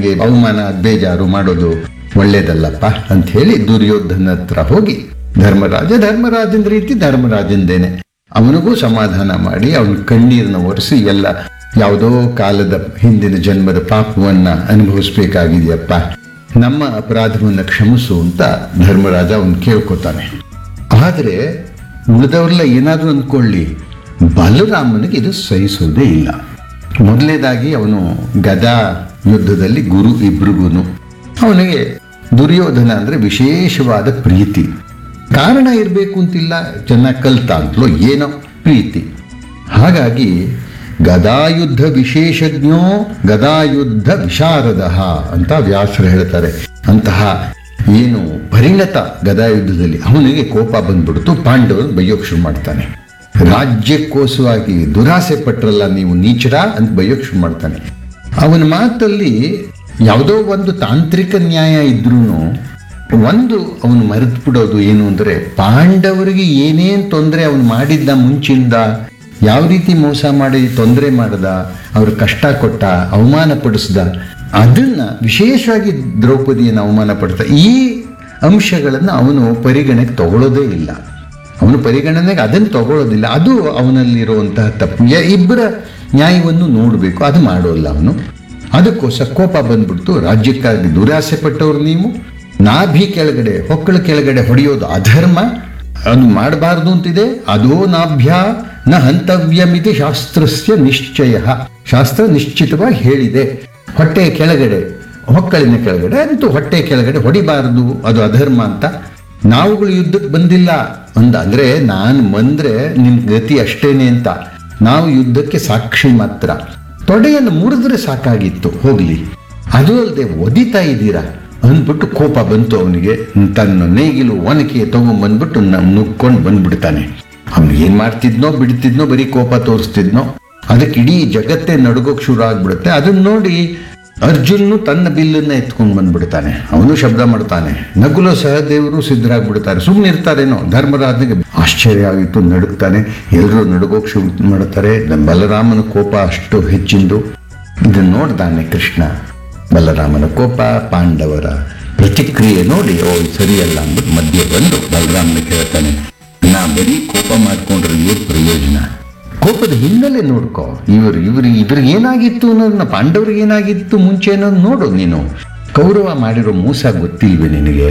ಅವನಿಗೆ ಅವಮಾನ ಬೇಜಾರು ಮಾಡೋದು ಒಳ್ಳೇದಲ್ಲಪ್ಪ ಅಂತ ಹೇಳಿ ದುರ್ಯೋಧನ ಹತ್ರ ಹೋಗಿ ಧರ್ಮರಾಜ ಧರ್ಮರಾಜನ ರೀತಿ ಧರ್ಮರಾಜಂದೇನೆ ಅವನಿಗೂ ಸಮಾಧಾನ ಮಾಡಿ ಅವನ ಕಣ್ಣೀರನ್ನ ಒರೆಸಿ ಎಲ್ಲ ಯಾವುದೋ ಕಾಲದ ಹಿಂದಿನ ಜನ್ಮದ ಪಾಪವನ್ನ ಅನುಭವಿಸ್ಬೇಕಾಗಿದೆಯಪ್ಪ ನಮ್ಮ ಅಪರಾಧವನ್ನ ಕ್ಷಮಿಸು ಅಂತ ಧರ್ಮರಾಜ ಅವನು ಕೇಳ್ಕೊತಾನೆ ಆದರೆ ಉಳಿದವರೆಲ್ಲ ಏನಾದರೂ ಅಂದ್ಕೊಳ್ಳಿ ಬಲರಾಮನಿಗೆ ಇದು ಸಹಿಸೋದೇ ಇಲ್ಲ ಮೊದಲನೇದಾಗಿ ಅವನು ಗದಾ ಯುದ್ಧದಲ್ಲಿ ಗುರು ಇಬ್ರಿಗೂನು ಅವನಿಗೆ ದುರ್ಯೋಧನ ಅಂದ್ರೆ ವಿಶೇಷವಾದ ಪ್ರೀತಿ ಕಾರಣ ಇರಬೇಕು ಅಂತಿಲ್ಲ ಚೆನ್ನಾಗಿ ಕಲ್ತ ಅಂತಲೋ ಏನೋ ಪ್ರೀತಿ ಹಾಗಾಗಿ ಗದಾಯುದ್ಧ ವಿಶೇಷಜ್ಞೋ ಗದಾಯುದ್ಧ ವಿಶಾರದ ಅಂತ ವ್ಯಾಸರು ಹೇಳ್ತಾರೆ ಅಂತಹ ಏನು ಪರಿಣತ ಗದಾಯುದ್ಧದಲ್ಲಿ ಅವನಿಗೆ ಕೋಪ ಬಂದ್ಬಿಡ್ತು ಪಾಂಡವರು ಬೈಯೋಕ್ ಶುರು ಮಾಡ್ತಾನೆ ರಾಜ್ಯಕ್ಕೋಸ್ಕರವಾಗಿ ದುರಾಸೆ ಪಟ್ರಲ್ಲ ನೀವು ನೀಚರ ಅಂತ ಬೈಯೋಕ್ ಶುರು ಮಾಡ್ತಾನೆ ಅವನ ಮಾತಲ್ಲಿ ಯಾವುದೋ ಒಂದು ತಾಂತ್ರಿಕ ನ್ಯಾಯ ಇದ್ರೂ ಒಂದು ಅವನು ಮರೆತು ಬಿಡೋದು ಏನು ಅಂದರೆ ಪಾಂಡವರಿಗೆ ಏನೇನು ತೊಂದರೆ ಅವನು ಮಾಡಿದ್ದ ಮುಂಚಿಂದ ಯಾವ ರೀತಿ ಮೋಸ ಮಾಡಿ ತೊಂದರೆ ಮಾಡ್ದ ಅವ್ರ ಕಷ್ಟ ಕೊಟ್ಟ ಅವಮಾನ ಪಡಿಸ್ದ ಅದನ್ನ ವಿಶೇಷವಾಗಿ ದ್ರೌಪದಿಯನ್ನು ಅವಮಾನ ಪಡ್ತಾ ಈ ಅಂಶಗಳನ್ನು ಅವನು ಪರಿಗಣೆಗೆ ತಗೊಳ್ಳೋದೇ ಇಲ್ಲ ಅವನು ಪರಿಗಣನೆಗೆ ಅದನ್ನು ತಗೊಳ್ಳೋದಿಲ್ಲ ಅದು ಅವನಲ್ಲಿರುವಂತಹ ತಪ್ಪು ಯ- ಇಬ್ಬರ ನ್ಯಾಯವನ್ನು ನೋಡಬೇಕು ಅದು ಮಾಡೋಲ್ಲ ಅವನು ಅದಕ್ಕೋಸ್ಕರ ಕೋಪ ಬಂದ್ಬಿಡ್ತು ರಾಜ್ಯಕ್ಕಾಗಿ ದುರಾಸೆ ಪಟ್ಟವ್ರು ನೀವು ನಾಭಿ ಕೆಳಗಡೆ ಹೊಕ್ಕಳ ಕೆಳಗಡೆ ಹೊಡೆಯೋದು ಅಧರ್ಮ ಅದು ಮಾಡಬಾರ್ದು ಅಂತಿದೆ ಅದೋ ನಾಭ್ಯ ನ ಹಂತವ್ಯಮಿತಿ ಶಾಸ್ತ್ರಸ್ಯ ನಿಶ್ಚಯ ಶಾಸ್ತ್ರ ನಿಶ್ಚಿತವಾಗಿ ಹೇಳಿದೆ ಹೊಟ್ಟೆಯ ಕೆಳಗಡೆ ಹೊಕ್ಕಳಿನ ಕೆಳಗಡೆ ಅಂತೂ ಹೊಟ್ಟೆ ಕೆಳಗಡೆ ಹೊಡಿಬಾರದು ಅದು ಅಧರ್ಮ ಅಂತ ನಾವುಗಳು ಯುದ್ಧಕ್ಕೆ ಬಂದಿಲ್ಲ ಅಂದ ಅಂದ್ರೆ ನಾನು ಬಂದ್ರೆ ನಿನ್ ಗತಿ ಅಷ್ಟೇನೆ ಅಂತ ನಾವು ಯುದ್ಧಕ್ಕೆ ಸಾಕ್ಷಿ ಮಾತ್ರ ತೊಡೆಯನ್ನು ಮುರಿದ್ರೆ ಸಾಕಾಗಿತ್ತು ಹೋಗ್ಲಿ ಅದು ಅಲ್ಲದೆ ಒದಿತಾ ಇದ್ದೀರಾ ಅಂದ್ಬಿಟ್ಟು ಕೋಪ ಬಂತು ಅವನಿಗೆ ತನ್ನ ನೇಗಿಲು ಒನಕೆ ತಗೊಂಡ್ಬಂದ್ಬಿಟ್ಟು ನುಗ್ಕೊಂಡು ಬಂದ್ಬಿಡ್ತಾನೆ ಅವನು ಏನ್ ಮಾಡ್ತಿದ್ನೋ ಬಿಡ್ತಿದ್ನೋ ಬರೀ ಕೋಪ ತೋರಿಸ್ತಿದ್ನೋ ಅದಕ್ಕೆ ಇಡೀ ಜಗತ್ತೇ ನಡುಗೋಕ್ ಶುರು ಆಗ್ಬಿಡುತ್ತೆ ಅದನ್ನ ನೋಡಿ ಅರ್ಜುನ್ನು ತನ್ನ ಬಿಲ್ಲನ್ನ ಎತ್ಕೊಂಡು ಬಂದ್ಬಿಡ್ತಾನೆ ಅವನು ಶಬ್ದ ಮಾಡ್ತಾನೆ ನಗುಲ ಸಹದೇವರು ಸಿದ್ಧರಾಗ್ಬಿಡ್ತಾರೆ ಸುಮ್ಮನೆ ಇರ್ತಾರೇನೋ ಧರ್ಮರಾಜನಿಗೆ ಆಶ್ಚರ್ಯ ಆಗಿತ್ತು ನಡುಗ್ತಾನೆ ಎಲ್ಲರೂ ನಡುಗೋಕ್ ಶುರು ಮಾಡ್ತಾರೆ ಬಲರಾಮನ ಕೋಪ ಅಷ್ಟು ಹೆಚ್ಚಿಂದು ಇದನ್ನ ನೋಡ್ತಾನೆ ಕೃಷ್ಣ ಬಲರಾಮನ ಕೋಪ ಪಾಂಡವರ ಪ್ರತಿಕ್ರಿಯೆ ನೋಡಿ ಓ ಇದು ಸರಿಯಲ್ಲ ಅಂದ್ಬಿಟ್ಟು ಮಧ್ಯೆ ಬಂದು ಬಲರಾಮನ ಕೇಳ್ತಾನೆ ನಾ ಬರೀ ಕೋಪ ಮಾಡ್ಕೊಂಡ್ರೆ ಏನು ಪ್ರಯೋಜನ ಕೋಪದ ಹಿನ್ನೆಲೆ ನೋಡ್ಕೋ ಇವರು ಇವ್ರು ಇವ್ರಿಗೆ ಏನಾಗಿತ್ತು ಅನ್ನೋದನ್ನ ಪಾಂಡವ್ರಿಗೆ ಏನಾಗಿತ್ತು ಮುಂಚೆ ಅನ್ನೋದು ನೋಡು ನೀನು ಕೌರವ ಮಾಡಿರೋ ಮೋಸ ಗೊತ್ತಿಲ್ವೇ ನಿನಗೆ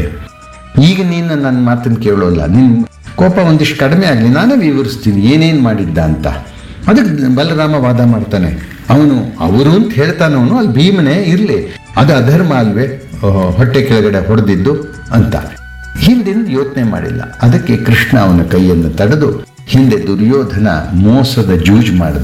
ಈಗ ನೀನು ನನ್ನ ಮಾತನ್ನು ಕೇಳೋಲ್ಲ ನಿನ್ ಕೋಪ ಒಂದಿಷ್ಟು ಕಡಿಮೆ ಆಗಲಿ ನಾನೇ ವಿವರಿಸ್ತೀನಿ ಏನೇನು ಮಾಡಿದ್ದ ಅಂತ ಅದಕ್ಕೆ ಬಲರಾಮ ವಾದ ಮಾಡ್ತಾನೆ ಅವನು ಅವರು ಅಂತ ಹೇಳ್ತಾನೆ ಅವನು ಅಲ್ಲಿ ಭೀಮನೇ ಇರಲಿ ಅದು ಅಧರ್ಮ ಅಲ್ವೇ ಓಹೋ, ಹೊಟ್ಟೆ ಕೆಳಗಡೆ ಹೊಡೆದಿದ್ದು ಅಂತ ಹಿಂದಿನ ಯೋಚನೆ ಮಾಡಿಲ್ಲ ಅದಕ್ಕೆ ಕೃಷ್ಣ ಅವನ ಕೈಯನ್ನು ತಡೆದು ಹಿಂದೆ ದುರ್ಯೋಧನ ಮೋಸದ ಜೂಜ್ ಮಾಡ್ದ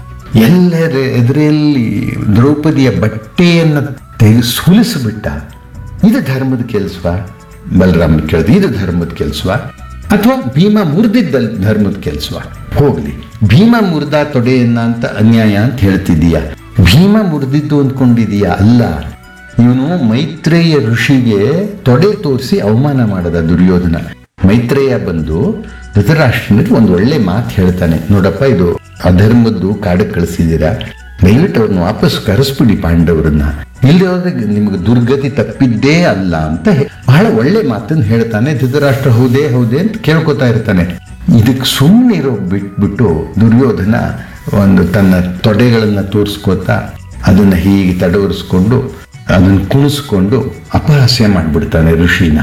ಎಲ್ಲರ ಎದುರಲ್ಲಿ ದ್ರೌಪದಿಯ ಬಟ್ಟೆಯನ್ನು ತೆಗೆ ಸುಲಿಸಿಬಿಟ್ಟ ಇದು ಧರ್ಮದ ಕೆಲಸವ ಬಲರಾಮನ ಕೇಳಿದ ಇದು ಧರ್ಮದ ಕೆಲಸವ ಅಥವಾ ಭೀಮ ಮುರಿದಿದ್ದ ಧರ್ಮದ ಕೆಲಸವ ಹೋಗ್ಲಿ ಭೀಮ ಮುರಿದ ತೊಡೆಯನ್ನ ಅಂತ ಅನ್ಯಾಯ ಅಂತ ಹೇಳ್ತಿದೀಯ ಭೀಮ ಮುರಿದಿದ್ದು ಅಂದ್ಕೊಂಡಿದೀಯ ಅಲ್ಲ ಇವನು ಮೈತ್ರೇಯ ಋಷಿಗೆ ತೊಡೆ ತೋರಿಸಿ ಅವಮಾನ ಮಾಡದ ದುರ್ಯೋಧನ ಮೈತ್ರೇಯ ಬಂದು ಧೃತರಾಷ್ಟ್ರನಿಗೆ ಒಂದು ಒಳ್ಳೆ ಮಾತು ಹೇಳ್ತಾನೆ ನೋಡಪ್ಪ ಇದು ಅಧರ್ಮದ್ದು ಕಾಡಕ್ಕೆ ಕಳಿಸಿದ್ದೀರಾ ದಯವಿಟ್ಟು ಅವ್ರನ್ನ ವಾಪಸ್ ಕರೆಸ್ಬಿಡಿ ಪಾಂಡವರನ್ನ ಇಲ್ಲಿ ಹೋದ್ರೆ ನಿಮ್ಗೆ ದುರ್ಗತಿ ತಪ್ಪಿದ್ದೇ ಅಲ್ಲ ಅಂತ ಹೇ- ಬಹಳ ಒಳ್ಳೆ ಮಾತನ್ನು ಹೇಳ್ತಾನೆ ಧೃತರಾಷ್ಟ್ರ ಹೌದೇ ಹೌದೇ ಅಂತ ಕೇಳ್ಕೊತಾ ಇರ್ತಾನೆ ಇದಕ್ಕೆ ಸುಮ್ಮನೆ ಇರೋ ಬಿಟ್ಬಿಟ್ಟು ದುರ್ಯೋಧನ ಒಂದು ತನ್ನ ತೊಡೆಗಳನ್ನ ತೋರಿಸ್ಕೋತಾ ಅದನ್ನ ಹೀಗೆ ತಡವರಿಸ್ಕೊಂಡು ಅದನ್ನ ಕುಣಿಸ್ಕೊಂಡು ಅಪಹಾಸ್ಯ ಮಾಡ್ಬಿಡ್ತಾನೆ ಋಷಿನ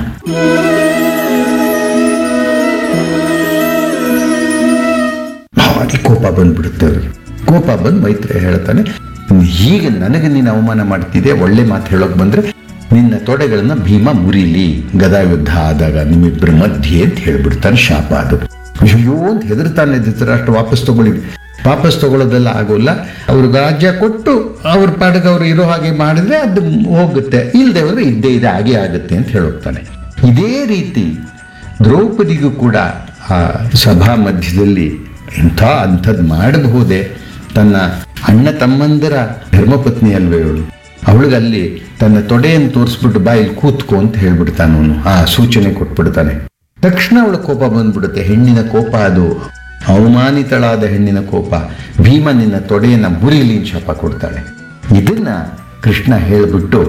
ಭಾರಿ ಕೋಪ ಬಂದ್ಬಿಡುತ್ತೆ ಅವ್ರಿಗೆ ಕೋಪ ಬಂದು ಮೈತ್ರಿ ಹೇಳ್ತಾನೆ ಹೀಗೆ ನನಗೆ ನೀನು ಅವಮಾನ ಮಾಡ್ತಿದ್ದೆ ಒಳ್ಳೆ ಮಾತು ಹೇಳೋಕೆ ಬಂದ್ರೆ ನಿನ್ನ ತೊಡೆಗಳನ್ನ ಭೀಮ ಮುರಿಲಿ ಗದಾಯುದ್ಧ ಆದಾಗ ನಿಮ್ಮಿಬ್ಬರ ಮಧ್ಯೆ ಅಂತ ಹೇಳ್ಬಿಡ್ತಾನೆ ಶಾಪ ಅದು ಅಯ್ಯೋ ಅಂತ ಹೆದರ್ತಾನೆ ಧೃತರಾಷ್ಟ್ರ ವಾಪಸ್ ತಗೊಳ್ಳಿ ವಾಪಸ್ ತಗೊಳ್ಳೋದೆಲ್ಲ ಆಗೋಲ್ಲ ಅವ್ರಿಗೆ ರಾಜ್ಯ ಕೊಟ್ಟು ಅವ್ರ ಪಾಡಿಗೆ ಅವ್ರು ಇರೋ ಹಾಗೆ ಮಾಡಿದ್ರೆ ಅದು ಹೋಗುತ್ತೆ ಇಲ್ಲದೆ ಹೋದ್ರೆ ಇದ್ದೇ ಇದೆ ಹಾಗೆ ಆಗುತ್ತೆ ಅಂತ ಹೇಳೋಗ್ತಾನೆ ಇದೇ ರೀತಿ ದ್ರೌಪದಿಗೂ ಕೂಡ ಆ ಸಭಾ ಮಧ್ಯದಲ್ಲಿ ಇಂಥ ಅಂಥದ್ದು ಮಾಡಬಹುದೇ ತನ್ನ ಅಣ್ಣ ತಮ್ಮಂದಿರ ಧರ್ಮಪತ್ನಿ ಅಲ್ವೇ ಅವಳು ಅವಳಿಗಲ್ಲಿ ತನ್ನ ತೊಡೆಯನ್ನು ತೋರಿಸ್ಬಿಟ್ಟು ಬಾಯಲ್ಲಿ ಕೂತ್ಕೋ ಅಂತ ಹೇಳ್ಬಿಡ್ತಾನೆ ಅವನು ಆ ಸೂಚನೆ ಕೊಟ್ಬಿಡ್ತಾನೆ ತಕ್ಷಣ ಅವಳ ಕೋಪ ಬಂದ್ಬಿಡುತ್ತೆ ಹೆಣ್ಣಿನ ಕೋಪ ಅದು ಅವಮಾನಿತಳಾದ ಹೆಣ್ಣಿನ ಕೋಪ ಭೀಮ ನಿನ್ನ ತೊಡೆಯನ್ನ ಮುರಿಲಿ ಶಾಪ ಕೊಡ್ತಾಳೆ ಇದನ್ನ ಕೃಷ್ಣ ಹೇಳ್ಬಿಟ್ಟು